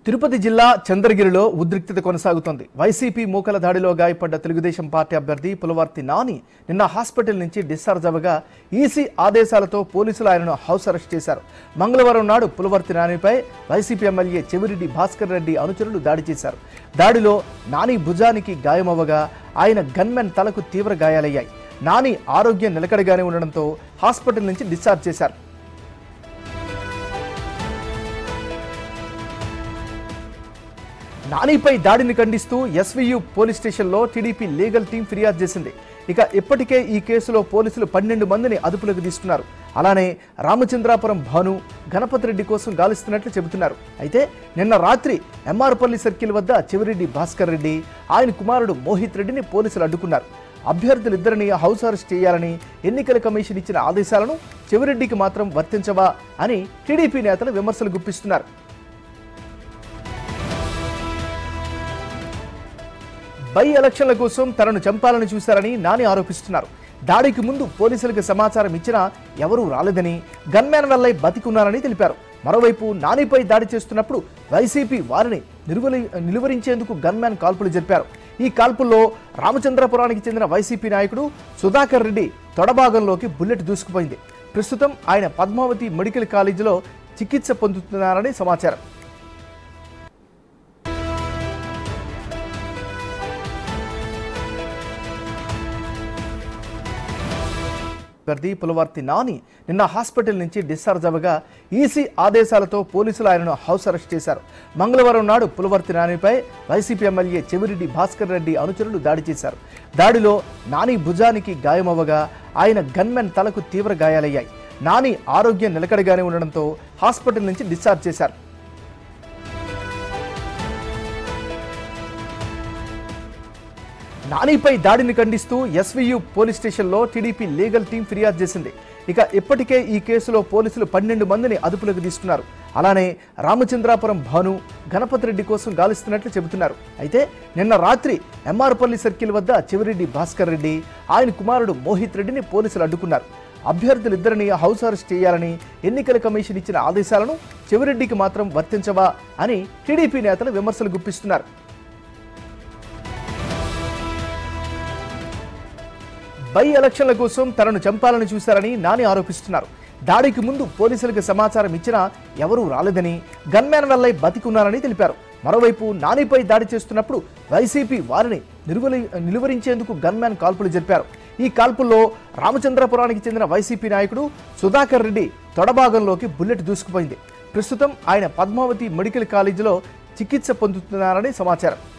తిరుపతి జిల్లా చంద్రగిరిలో ఉద్రిక్తత కొనసాగుతోంది వైసీపీ మూకల దాడిలో గాయపడ్డ తెలుగుదేశం పార్టీ అభ్యర్థి పులవర్తి నాని నిన్న హాస్పిటల్ నుంచి డిశ్చార్జ్ అవ్వగా ఈసీ ఆదేశాలతో పోలీసులు ఆయనను హౌస్ అరెస్ట్ చేశారు మంగళవారం నాడు పులవర్తి నానిపై వైసీపీ ఎమ్మెల్యే చెవిరెడ్డి భాస్కర్ రెడ్డి అనుచరులు దాడి చేశారు దాడిలో నాని భుజానికి గాయమవ్వగా ఆయన గన్మెన్ తలకు తీవ్ర గాయాలయ్యాయి నాని ఆరోగ్యం నిలకడగానే ఉండడంతో హాస్పిటల్ నుంచి డిశ్చార్జ్ చేశారు నానిపై దాడిని ఖండిస్తూ ఎస్వీయు పోలీస్ స్టేషన్లో టీడీపీ లీగల్ టీం ఫిర్యాదు చేసింది ఇక ఇప్పటికే ఈ కేసులో పోలీసులు పన్నెండు మందిని అదుపులోకి తీసుకున్నారు అలానే రామచంద్రాపురం భాను గణపతి రెడ్డి కోసం గాలిస్తున్నట్లు చెబుతున్నారు అయితే నిన్న రాత్రి ఎంఆర్పల్లి సర్కిల్ వద్ద చెవిరెడ్డి భాస్కర్ రెడ్డి ఆయన కుమారుడు మోహిత్ రెడ్డిని పోలీసులు అడ్డుకున్నారు అభ్యర్థులిద్దరిని హౌస్ అరెస్ట్ చేయాలని ఎన్నికల కమిషన్ ఇచ్చిన ఆదేశాలను చెవిరెడ్డికి మాత్రం వర్తించవా అని టీడీపీ నేతలు విమర్శలు గుప్పిస్తున్నారు బై ఎలక్షన్ల కోసం తనను చంపాలని చూశారని నాని ఆరోపిస్తున్నారు దాడికి ముందు పోలీసులకు సమాచారం ఇచ్చినా ఎవరూ రాలేదని గన్మ్యాన్ వల్లే బతికున్నారని తెలిపారు మరోవైపు నానిపై దాడి చేస్తున్నప్పుడు వైసీపీ వారిని నిలువలి నిలువరించేందుకు గన్మ్యాన్ కాల్పులు జరిపారు ఈ కాల్పుల్లో రామచంద్రపురానికి చెందిన వైసీపీ నాయకుడు సుధాకర్ రెడ్డి తొడభాగంలోకి బుల్లెట్ దూసుకుపోయింది ప్రస్తుతం ఆయన పద్మావతి మెడికల్ కాలేజీలో చికిత్స పొందుతున్నారని సమాచారం అభ్యర్థి పులవర్తి నాని నిన్న హాస్పిటల్ నుంచి డిశ్చార్జ్ అవ్వగా ఈసీ ఆదేశాలతో పోలీసులు ఆయనను హౌస్ అరెస్ట్ చేశారు మంగళవారం నాడు పులవర్తి నానిపై వైసీపీ ఎమ్మెల్యే చెవిరెడ్డి భాస్కర్ రెడ్డి అనుచరులు దాడి చేశారు దాడిలో నాని భుజానికి గాయమవ్వగా ఆయన గన్మెన్ తలకు తీవ్ర గాయాలయ్యాయి నాని ఆరోగ్యం నిలకడగానే ఉండడంతో హాస్పిటల్ నుంచి డిశ్చార్జ్ చేశారు నానిపై దాడిని ఖండిస్తూ ఎస్వీయు పోలీస్ స్టేషన్లో టీడీపీ లీగల్ టీం ఫిర్యాదు చేసింది ఇక ఇప్పటికే ఈ కేసులో పోలీసులు పన్నెండు మందిని అదుపులోకి తీసుకున్నారు అలానే రామచంద్రాపురం భాను గణపతి రెడ్డి కోసం గాలిస్తున్నట్లు చెబుతున్నారు అయితే నిన్న రాత్రి ఎంఆర్పల్లి సర్కిల్ వద్ద చెవిరెడ్డి భాస్కర్ రెడ్డి ఆయన కుమారుడు మోహిత్ రెడ్డిని పోలీసులు అడ్డుకున్నారు అభ్యర్థులిద్దరిని హౌస్ అరెస్ట్ చేయాలని ఎన్నికల కమిషన్ ఇచ్చిన ఆదేశాలను చెవిరెడ్డికి మాత్రం వర్తించవా అని టీడీపీ నేతలు విమర్శలు గుప్పిస్తున్నారు బై ఎలక్షన్ల కోసం తనను చంపాలని చూశారని నాని ఆరోపిస్తున్నారు దాడికి ముందు పోలీసులకు సమాచారం ఇచ్చినా ఎవరూ రాలేదని గన్మ్యాన్ వల్లే బతికున్నారని తెలిపారు మరోవైపు నానిపై దాడి చేస్తున్నప్పుడు వైసీపీ వారిని నిలువలి నిలువరించేందుకు గన్మ్యాన్ కాల్పులు జరిపారు ఈ కాల్పుల్లో రామచంద్రపురానికి చెందిన వైసీపీ నాయకుడు సుధాకర్ రెడ్డి తొడభాగంలోకి బుల్లెట్ దూసుకుపోయింది ప్రస్తుతం ఆయన పద్మావతి మెడికల్ కాలేజీలో చికిత్స పొందుతున్నారని సమాచారం